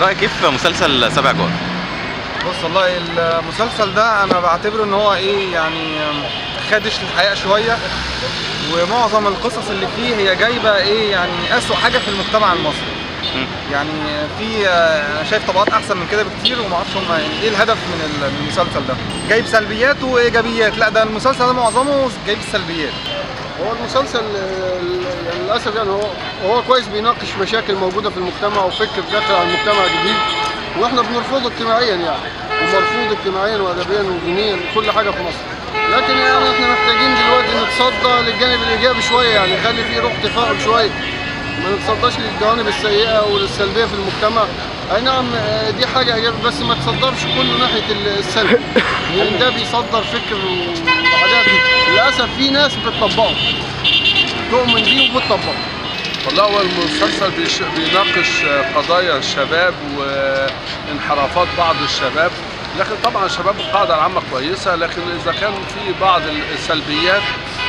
رايك ايه في مسلسل سبع جار بص والله المسلسل ده انا بعتبره ان هو ايه يعني خادش للحقيقه شويه ومعظم القصص اللي فيه هي جايبه ايه يعني اسوء حاجه في المجتمع المصري مم. يعني في انا شايف طبقات احسن من كده بكتير وما اعرفش هم يعني ايه الهدف من ال- من المسلسل ده جايب سلبيات وايجابيات لا ده المسلسل ده معظمه جايب السلبيات هو المسلسل آه، يعني للاسف يعني هو هو كويس بيناقش مشاكل موجوده في المجتمع وفكر داخل على المجتمع جديد واحنا بنرفضه اجتماعيا يعني ومرفوض اجتماعيا وادبيا ودينيا كل حاجه في مصر لكن يعني احنا محتاجين دلوقتي نتصدى للجانب الايجابي شويه يعني نخلي فيه روح تفاؤل شويه ما نتصداش للجوانب السيئه والسلبيه في المجتمع اي نعم آه، دي حاجه ايجابيه بس ما تصدرش كله ناحيه السلب لان ده بيصدر فكر وعادات للاسف في ناس بتطبقه تؤمن بيه وبتطبقه والله هو المسلسل بيش- بيناقش قضايا الشباب وانحرافات بعض الشباب لكن طبعا الشباب القاعدة العامة كويسة لكن إذا كان في بعض السلبيات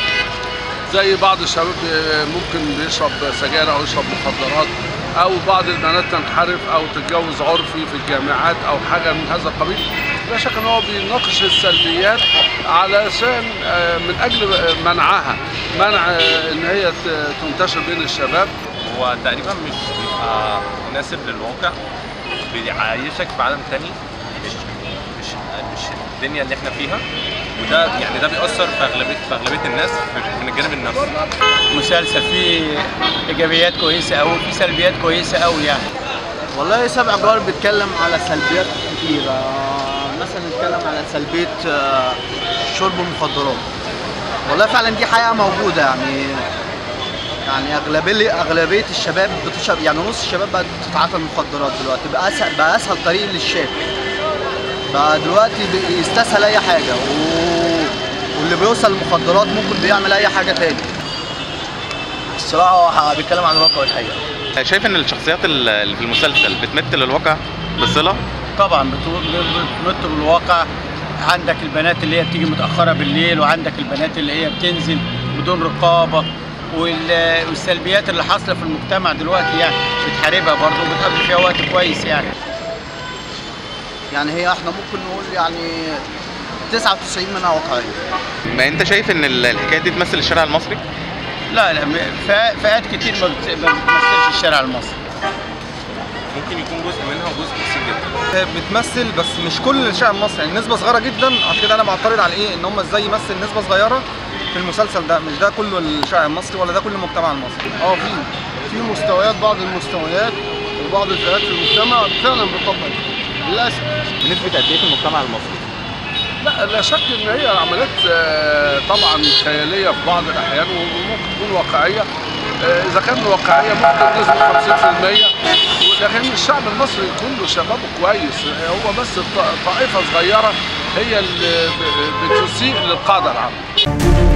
زي بعض الشباب بي- ممكن بيشرب سجاير أو يشرب مخدرات أو بعض البنات تنحرف أو تتجوز عرفي في الجامعات أو حاجة من هذا القبيل لا شك إن هو بيناقش السلبيات علشان آه، من أجل منعها منع آه، إن هي ت- تنتشر بين الشباب هو تقريبا مش بيبقى مناسب للواقع بيعيشك في عالم تاني مش مش مش الدنيا اللي احنا فيها وده يعني ده بيأثر في اغلبيه في اغلبيه الناس في- من الجانب النفسي مسلسل فيه ايجابيات كويسه قوي وفيه سلبيات كويسه قوي يعني والله سبع جار بيتكلم على سلبيات كتير آه، مثلا نتكلم على سلبية آه، شرب المخدرات والله فعلا دي حقيقة موجودة يعني يعني أغلبية أغلبية الشباب بتشرب يعني نص الشباب بقت تتعاطى المخدرات دلوقتي بقى أسهل بقى أسهل طريق للشاب بقى دلوقتي بي- يستسهل أي حاجة و... واللي بيوصل المخدرات ممكن بيعمل أي حاجة تاني الصراحة هو بيتكلم عن الواقع والحقيقة شايف ان الشخصيات ال- اللي في المسلسل بتمثل الواقع بصله طبعا بتو- بتمت بالواقع عندك البنات اللي هي بتيجي متاخره بالليل وعندك البنات اللي هي بتنزل بدون رقابه وال- والسلبيات اللي حاصله في المجتمع دلوقتي يعني بتحاربها برضه وبتقضي فيها وقت كويس يعني يعني هي احنا ممكن نقول يعني 99 منها واقعية ما انت شايف ان ال- الحكايه دي تمثل الشارع المصري لا لا م- فئات فئات كتير ما بت- ما بتمثلش الشارع المصري ممكن يكون جزء منها وجزء بسيط جدا بتمثل بس مش كل الشعب المصري يعني نسبه صغيره جدا عشان كده انا بعترض على ايه ان هم ازاي يمثل نسبه صغيره في المسلسل ده مش ده كله الشعب المصري ولا ده كل المجتمع المصري اه في في مستويات بعض المستويات وبعض الفئات في المجتمع فعلا بتطبق للاسف بنسبه قد ايه في المجتمع المصري لا لا شك ان هي عمليات آه، طبعا خياليه في بعض الاحيان وممكن تكون واقعيه آه، اذا كان واقعيه ممكن نسبه 50% لكن الشعب المصري كله شبابه كويس هو بس ط- طائفه صغيره هي اللي ب- بتسيء للقاعده العامه